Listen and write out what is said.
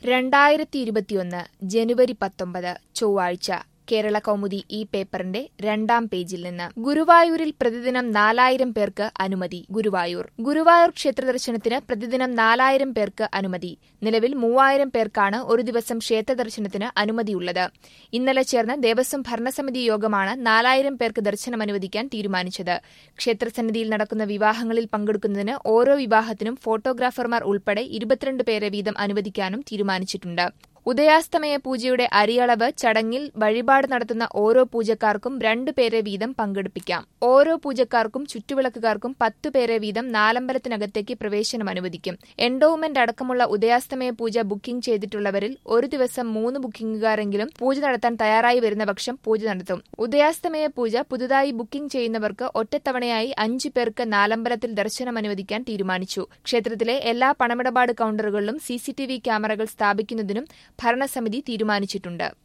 രണ്ടായിരത്തി ഇരുപത്തിയൊന്ന് ജനുവരി പത്തൊമ്പത് ചൊവ്വാഴ്ച കേരള കൗമുദി ഈ പേപ്പറിന്റെ രണ്ടാം പേജിൽ നിന്ന് ഗുരുവായൂരിൽ പ്രതിദിനം നാലായിരം പേർക്ക് അനുമതി ഗുരുവായൂർ ഗുരുവായൂർ ക്ഷേത്ര ദർശനത്തിന് പ്രതിദിനം നാലായിരം പേർക്ക് അനുമതി നിലവിൽ മൂവായിരം പേർക്കാണ് ഒരു ദിവസം ക്ഷേത്ര ദർശനത്തിന് അനുമതിയുള്ളത് ഇന്നലെ ചേർന്ന ദേവസ്വം ഭരണസമിതി യോഗമാണ് നാലായിരം പേർക്ക് ദർശനം അനുവദിക്കാൻ തീരുമാനിച്ചത് ക്ഷേത്രസന്നിധിയിൽ നടക്കുന്ന വിവാഹങ്ങളിൽ പങ്കെടുക്കുന്നതിന് ഓരോ വിവാഹത്തിനും ഫോട്ടോഗ്രാഫർമാർ ഉൾപ്പെടെ ഇരുപത്തിരണ്ട് പേരെ വീതം അനുവദിക്കാനും തീരുമാനിച്ചിട്ടുണ്ട് ഉദയാസ്തമയ പൂജയുടെ അരിയളവ് ചടങ്ങിൽ വഴിപാട് നടത്തുന്ന ഓരോ പൂജക്കാർക്കും രണ്ടു പേരെ വീതം പങ്കെടുപ്പിക്കാം ഓരോ പൂജക്കാർക്കും ചുറ്റുവിളക്കുകാർക്കും പത്തു പേരെ വീതം നാലമ്പലത്തിനകത്തേക്ക് പ്രവേശനം അനുവദിക്കും എൻഡോവ്മെന്റ് അടക്കമുള്ള ഉദയാസ്തമയ പൂജ ബുക്കിംഗ് ചെയ്തിട്ടുള്ളവരിൽ ഒരു ദിവസം മൂന്ന് ബുക്കിംഗുകാരെങ്കിലും പൂജ നടത്താൻ തയ്യാറായി വരുന്ന പക്ഷം പൂജ നടത്തും ഉദയാസ്തമയ പൂജ പുതുതായി ബുക്കിംഗ് ചെയ്യുന്നവർക്ക് ഒറ്റത്തവണയായി അഞ്ചു പേർക്ക് നാലമ്പലത്തിൽ ദർശനം അനുവദിക്കാൻ തീരുമാനിച്ചു ക്ഷേത്രത്തിലെ എല്ലാ പണമിടപാട് കൌണ്ടറുകളിലും സിസിടിവി ക്യാമറകൾ സ്ഥാപിക്കുന്നതിനും ഭരണസമിതി തീരുമാനിച്ചിട്ടുണ്ട്